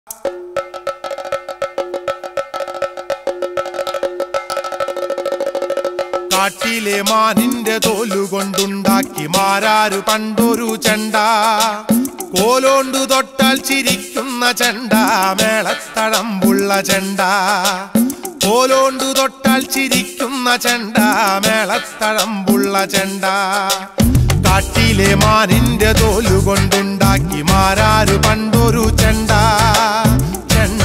കാട്ടിലെ മാനിന്റെ തോലുകൊണ്ടുണ്ടാക്കി മാരാരു പണ്ടൊരു ചെണ്ട കോലോണ്ടു തൊട്ടാൽ ചിരിക്കുന്ന ചെണ്ട മേളത്തഴമ്പുള്ള ചെണ്ട കോലോണ്ടു തൊട്ടാൽ ചിരിക്കുന്ന ചെണ്ട മേളത്തഴമ്പുള്ള ചെണ്ട കാട്ടിലെ മാനിന്റെ തോലുകൊണ്ടുണ്ടാക്കി മാരാരു പണ്ടൊരു ചെണ്ട ചെണ്ട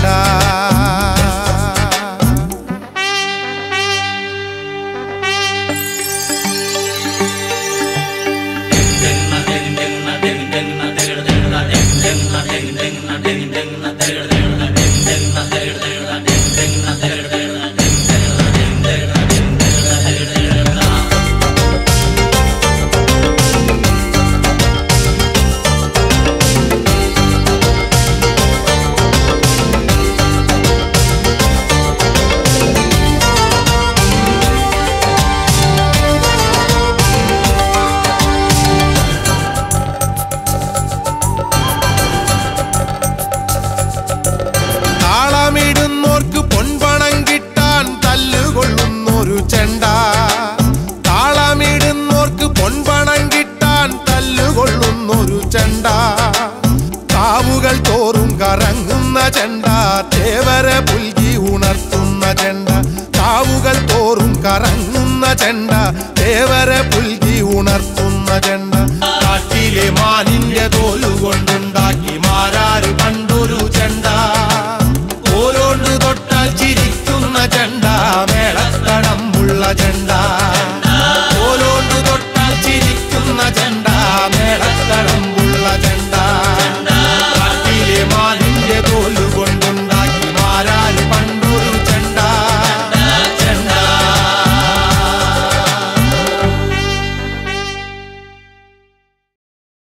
താളമിടുന്നോർക്ക് പൊൻപണം കിട്ടാൻ തല്ലുകൊള്ളുന്നൊരു ചെണ്ട താളമിടുന്നോർക്ക് പൊൻപണം കിട്ടാൻ തല്ലുകൊള്ളുന്നൊരു ചെണ്ട കാവുകൾ തോറും കറങ്ങുന്ന ചെണ്ട